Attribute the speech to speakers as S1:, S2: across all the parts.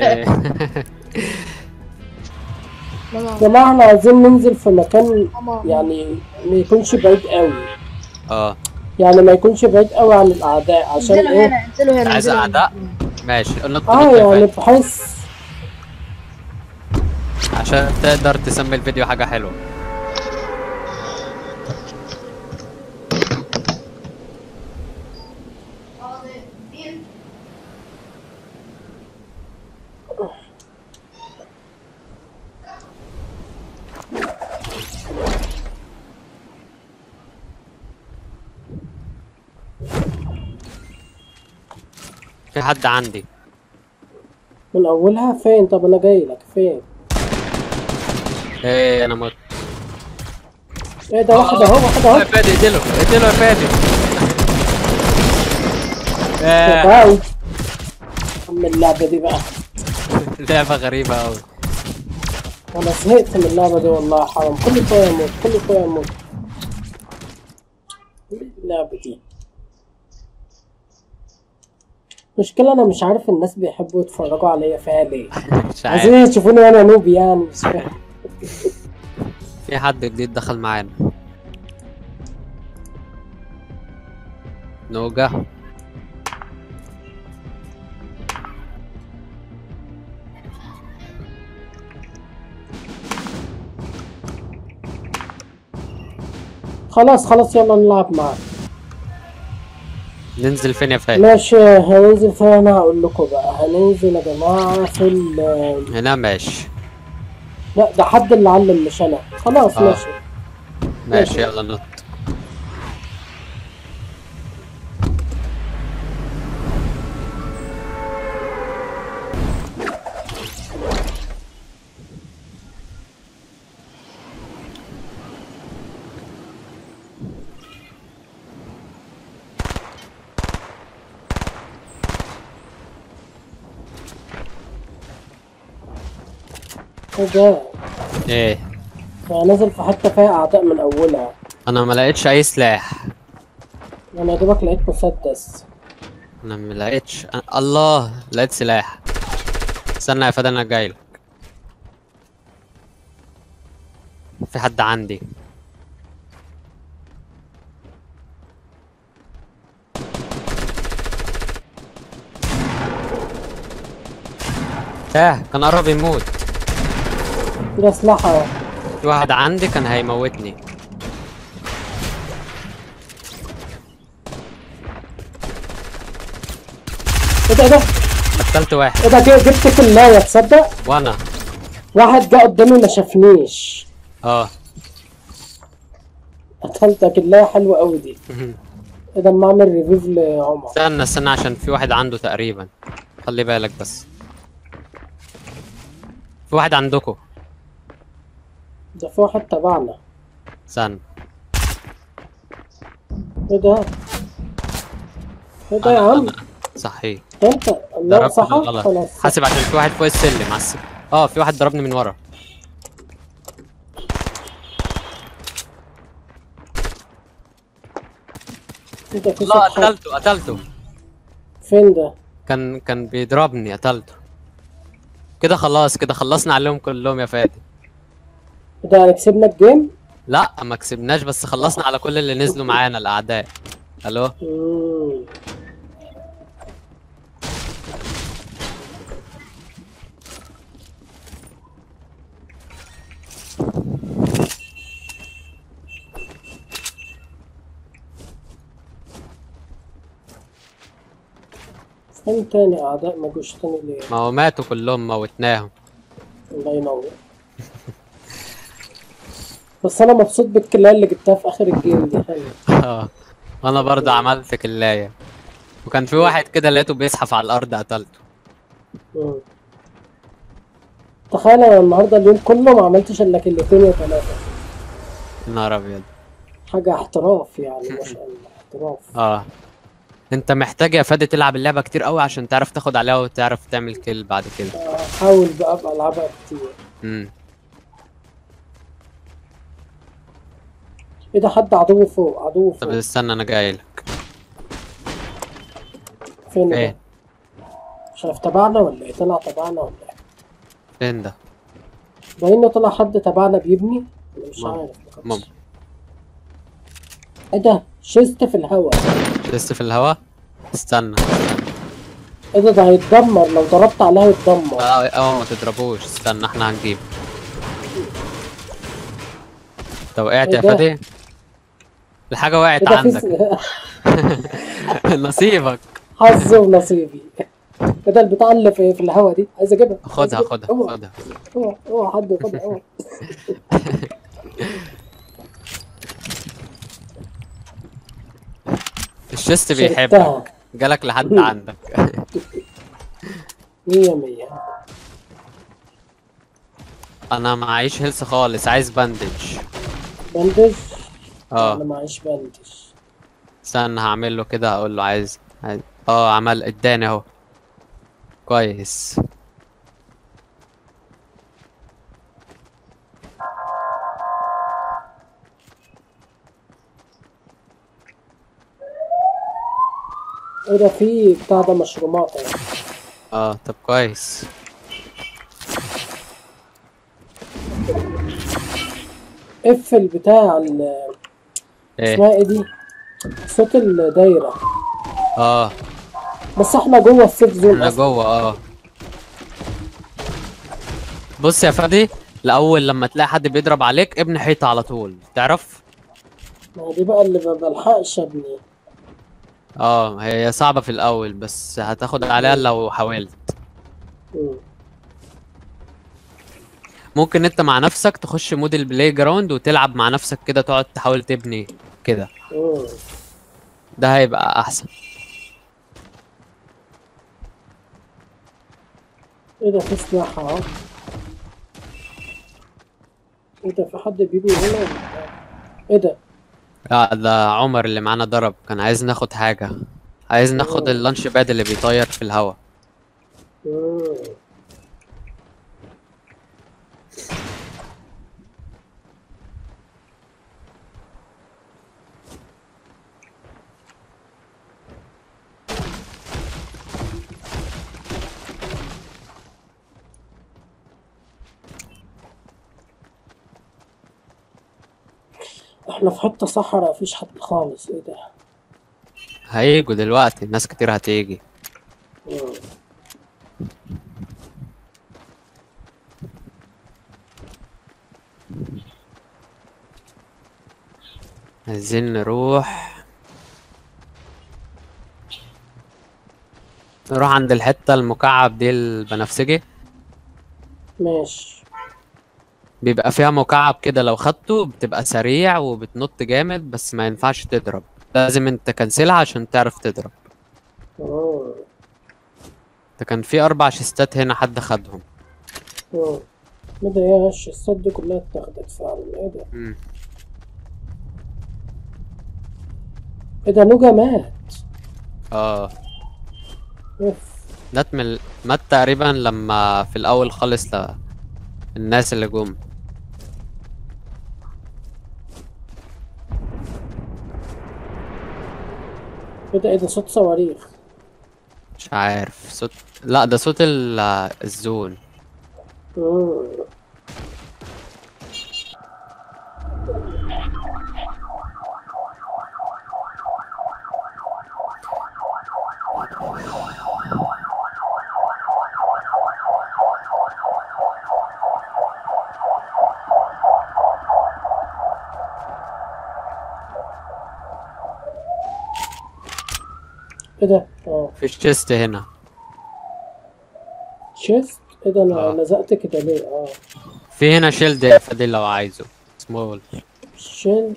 S1: إيه.
S2: ماما
S3: جماعة احنا عايزين ننزل في مكان
S2: ماما
S3: يعني ما يكونش بعيد قوي
S1: اه
S3: يعني ما يكونش بعيد قوي عن الاعداء عشان
S2: انزلوا
S3: ايه
S2: هنا انزلوا هنا
S1: عايز
S2: انزلوا
S1: أعداء؟
S2: هنا.
S1: ماشي نط
S3: اه
S1: نط يا
S3: يعني
S1: فادي.
S3: بحيث
S1: عشان تقدر تسمي الفيديو حاجة حلوة في حد عندي
S3: من اولها فين طب انا جاي لك فين
S1: ايه انا مت
S3: ايه ده واحد اهو واحد
S1: يا
S3: اهو
S1: فادي اقتله اقتله يا فادي آه،
S3: باي ام اللعبة دي بقى
S1: لعبة غريبة أوي
S3: انا زهقت من اللعبة دي والله حرام كل شوية اموت كل شوية اموت اللعبة دي مشكلة انا مش عارف الناس بيحبوا يتفرجوا عليا فيها ليه
S1: مش عارف
S3: عايزين يشوفوني وانا نوب يعني مش فاهم
S1: في حد جديد دخل معانا نوجا
S3: خلاص خلاص يلا نلعب معاك
S1: ننزل فين يا فادي
S3: ماشي هننزل فين انا هقول لكم بقى هننزل يا جماعة في ال
S1: هنا ماشي
S3: لا ده حد اللي علم مش انا خلاص
S1: آه.
S3: ماشي
S1: ماشي يلا نط
S3: ايه ده
S1: ايه
S3: انا نازل في حتة فيها اعداء من اولها
S1: انا ما لقيتش اي سلاح
S3: انا يا دوبك لقيت مسدس
S1: انا ما لقيتش أنا... الله لقيت سلاح استنى يا فادي انا جاي لك في حد عندي اه كان قرب يموت
S3: ده سلاح اهو
S1: في واحد عندي كان هيموتني
S3: ايه ده إيه ده
S1: قتلت واحد
S3: ايه ده جه- جبت كلاية تصدق
S1: وانا
S3: واحد جه قدامي ما شافنيش
S1: اه
S3: قتلت كلاية حلوة قوي دي ايه ده اما اعمل ريفيف لعمر
S1: استنى استنى عشان في واحد عنده تقريبا خلي بالك بس في واحد عندكم
S3: ده في واحد تبعنا
S1: استنى
S3: ايه ده ايه ده يا عم
S1: صحيح
S3: انت لا
S1: ضربت
S3: صح
S1: بالغلط
S3: خلاص
S1: حاسب عشان في واحد فوق السلم على السلم اه في واحد ضربني من ورا
S3: انت في
S1: لا
S3: صوت حد.
S1: قتلته قتلته
S3: فين ده
S1: كان كان بيضربني قتلته كده خلاص كده خلصنا عليهم كلهم يا فادي
S3: ده يعني كسبنا الجيم
S1: لا ما كسبناش بس خلصنا على كل اللي نزلوا معانا الاعداء الو
S3: مم. فين تاني اعداء ما جوش تاني ليه
S1: ما هو ماتوا كلهم موتناهم
S3: الله ينور بس انا مبسوط بالكلاية اللي جبتها في اخر الجيم دي حلوة
S1: اه انا برضه عملت كلاية وكان في واحد كده لقيته بيزحف على الارض قتلته
S3: مم. تخيل انا النهارده اليوم كله ما عملتش الا كلتين يا ثلاثة
S1: يا نهار ابيض
S3: حاجة احتراف يعني ما شاء الله احتراف
S1: اه انت محتاج يا فادي تلعب اللعبة كتير قوي عشان تعرف تاخد عليها وتعرف تعمل كيل بعد كده
S3: احاول بقى ابقى العبها كتير
S1: امم
S3: ايه ده حد عدو فوق عدو
S1: طب
S3: فوق
S1: استنى انا جاي لك
S3: فين
S1: ايه
S3: ده؟ مش عارف تبعنا ولا ايه طلع تبعنا ولا ايه
S1: فين ده
S3: باينه طلع حد تبعنا بيبني أنا مش
S1: ممكن.
S3: عارف ما
S1: ممكن.
S3: كانش. ايه ده شست في الهوا
S1: لسه في الهوا استنى
S3: ايه ده ده هيتدمر لو ضربت عليها يتدمر
S1: اه اه ما تضربوش استنى احنا هنجيب انت وقعت
S3: إيه
S1: يا
S3: ده؟
S1: فادي الحاجة وقعت
S3: ايه ده
S1: عندك
S3: في
S1: نصيبك
S3: حظي ونصيبي ايه ده البتاع اللي في, في الهوا دي عايز اجيبها عايز
S1: خدها
S3: أجيبها.
S1: خدها
S3: اوعى
S1: خدها
S3: اوعى اوعى حد ياخدها اوعى
S1: الشست بيحبك
S3: شربتها
S1: جالك لحد عندك
S3: مية مية
S1: انا معيش هيلث خالص عايز باندج
S3: بندج
S1: اه
S3: انا معيش بندج
S1: استنى هعمل له كده هقول له عايز عايز- اه عمل اداني اهو كويس
S3: ايه ده في بتاع ده مشرومات يعني.
S1: اه طب كويس
S3: اقفل بتاع ال-
S1: ايه
S3: اسمها ايه دي صوت الدايرة
S1: اه
S3: بس احنا جوه السيف زون
S1: انا
S3: اصلا
S1: جوه اه بص يا فادي الاول لما تلاقي حد بيضرب عليك ابني حيطه على طول تعرف
S3: ما هي دي بقى اللي ما بلحقش ابني
S1: اه هي صعبه في الاول بس هتاخد عليها لو حاولت
S3: مم.
S1: ممكن انت مع نفسك تخش مود البلاي جراوند وتلعب مع نفسك كده تقعد تحاول تبني كده
S3: مم.
S1: ده هيبقى احسن
S3: ايه ده في سلاح اهو ايه ده في حد بيبني هنا ولا إيه؟ ايه ده
S1: لا ده عمر اللي معانا ضرب كان عايز ناخد حاجه عايز ناخد
S3: أوه.
S1: اللانش باد اللي بيطير في الهواء
S3: مم. احنا في حتة صحراء مفيش حد خالص ايه ده
S1: هيجوا دلوقتي ناس كتير هتيجي
S3: مم.
S1: عايزين نروح نروح عند الحتة المكعب دي البنفسجي
S3: ماشي
S1: بيبقى فيها مكعب كده لو خدته بتبقى سريع وبتنط جامد بس ما ينفعش تضرب لازم انت تكنسلها عشان تعرف تضرب
S3: مم.
S1: ده كان في اربع شيستات هنا حد خدهم
S3: مم. ايه ده يا هش الصوت دي كلها اتاخدت فعلا ايه ده
S1: مم.
S3: ايه ده نوجا مات
S1: اه
S3: اوف
S1: مات من مات تقريبا لما في الاول خالص ل... الناس اللي جم
S3: ايه ده ايه ده صوت صواريخ
S1: مش عارف صوت لا ده صوت ال... الزون
S3: مم. ايه ده اه
S1: في الشيست هنا
S3: شيست ايه ده انا
S1: آه.
S3: لزقت كده ليه اه
S1: في هنا شيلد يا فادي لو عايزه سمول
S3: شيلت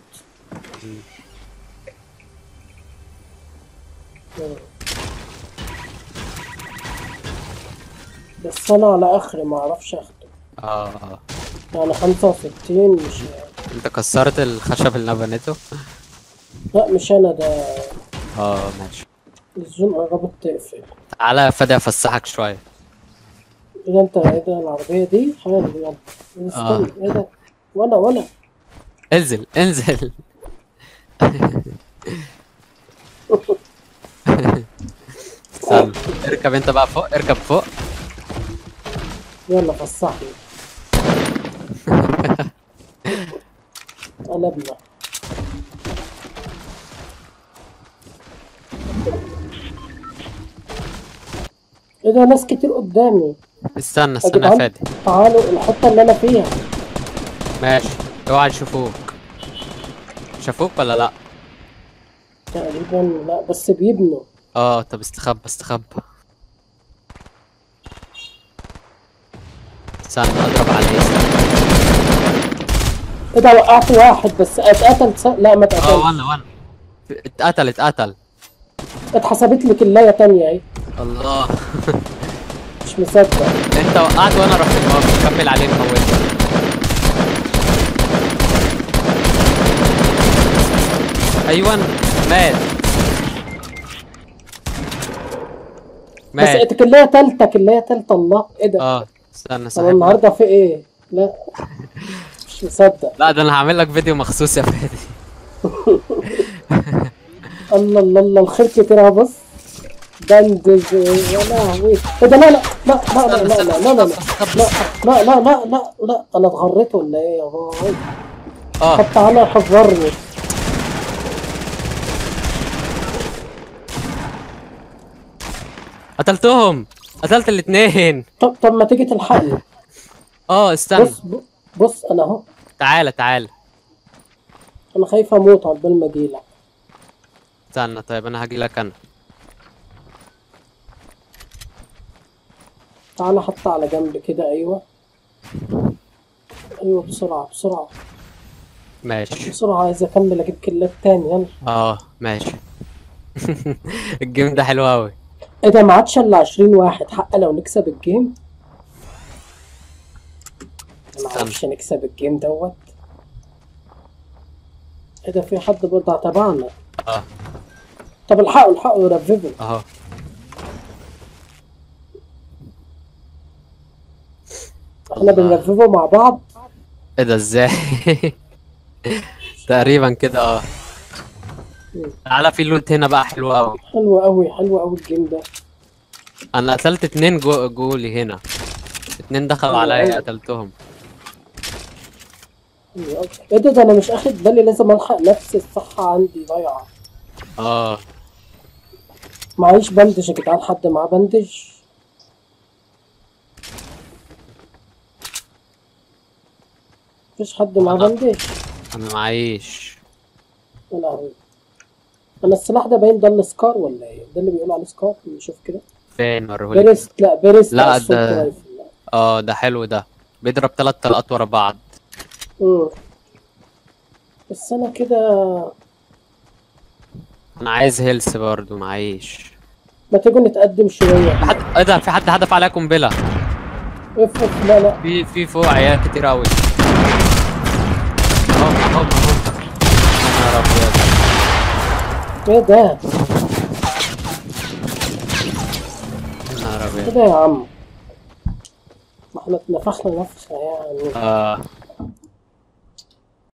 S3: بس انا على اخري ما اعرفش اخده
S1: اه اه
S3: يعني 65 مش
S1: انت كسرت الخشب اللي انا بنيته
S3: لا مش انا ده
S1: اه ماشي
S3: الزوم قربت تقفل
S1: تعالى يا فادي افسحك شويه
S3: ايه ده انت ايه ده العربية دي حلو يلا
S1: آه.
S3: استنى ايه ده وانا وانا
S1: انزل انزل استنى اركب انت بقى فوق اركب فوق
S3: يلا فصحني قلبنا ايه ده ناس كتير قدامي
S1: استنى
S3: يا
S1: استنى يا
S3: جدعان
S1: فادي
S3: تعالوا الحته اللي انا فيها
S1: ماشي اوعى يشوفوك شافوك ولا لا
S3: تقريبا لا بس بيبنوا
S1: اه طب استخبى استخبى استنى اضرب عليه استنى.
S3: ايه ده وقعت واحد بس اتقتل س... لا ما
S1: اه
S3: اتقتلش
S1: وانا وانا اتقتل اتقتل
S3: اتحسبت لي كلايه تانية اهي
S1: الله
S3: مش مصدق
S1: انت وقعت وانا رحت موقف كمل عليه موته ايوه مات
S3: بس
S1: مات
S3: كلايه تالتة كلايه تالتة الله ايه ده
S1: اه استنى
S3: طب
S1: صاحبي
S3: النهارده في ايه لا مش مصدق
S1: لا ده انا هعمل لك فيديو مخصوص يا فادي
S3: الله الله الله الخير كتير اهو بص بندج يا لهوي ايه ده لا لا لا لا لا لا لا لا لا لا لا لا لا لا لا انا اتغريت ولا ايه يا باي
S1: اه
S3: طب تعالى حذرني
S1: قتلتهم قتلت الاثنين
S3: طب طب ما تيجي تلحقني
S1: اه استنى
S3: بص بص انا اهو
S1: تعالى تعالى
S3: انا خايف اموت عقبال ما اجيلك
S1: استنى طيب انا هاجي لك انا
S3: تعالى حط على جنب كده ايوه ايوه بسرعة بسرعة
S1: ماشي
S3: بسرعة عايز اكمل اجيب كلات تاني يلا
S1: اه ماشي الجيم ده حلو قوي
S3: ايه ده ما عادش الا 20 واحد حق لو نكسب الجيم ما عرفش نكسب الجيم دوت ايه ده في حد برضه تبعنا
S1: اه
S3: طب الحقوا الحقوا يرففوا
S1: اهو
S3: احنا بنرففوا مع بعض
S1: ايه ده ازاي تقريبا كده اه تعالى في لوت هنا بقى حلو قوي
S3: حلو قوي حلو قوي الجيم ده
S1: انا قتلت اتنين جو جولي هنا اتنين دخلوا
S3: حلو
S1: عليا
S3: أوي.
S1: قتلتهم
S3: حلو قوي. ايه ده ده انا مش اخد بالي لازم الحق نفسي الصحة عندي ضايعة
S1: اه
S3: معيش بندج يا جدعان حد معاه بندج مفيش حد معاه
S1: أنا.
S3: بندج
S1: انا معيش
S3: يا لهوي انا السلاح ده باين ده السكار ولا ايه ده اللي بيقولوا عليه سكار نشوف كده
S1: فين وريهولي
S3: بيرست لا بيرست
S1: لا،
S3: assault
S1: ده-
S3: rifle. لا.
S1: اه ده حلو ده بيضرب تلات طلقات ورا بعض
S3: مم. بس انا كده
S1: انا عايز هيلث برضو معيش
S3: ما تيجوا نتقدم شويه
S1: في حد ايه ده في حد هدف عليا قنبله
S3: اف اف لا لا
S1: في في فوق عيال كتير قوي اهو اهو اهو يا نهار ابيض
S3: ايه ده
S1: يا نهار
S3: ايه
S1: ابيض
S3: ده يا عم ما احنا اتنفخنا نفخه يعني
S1: اه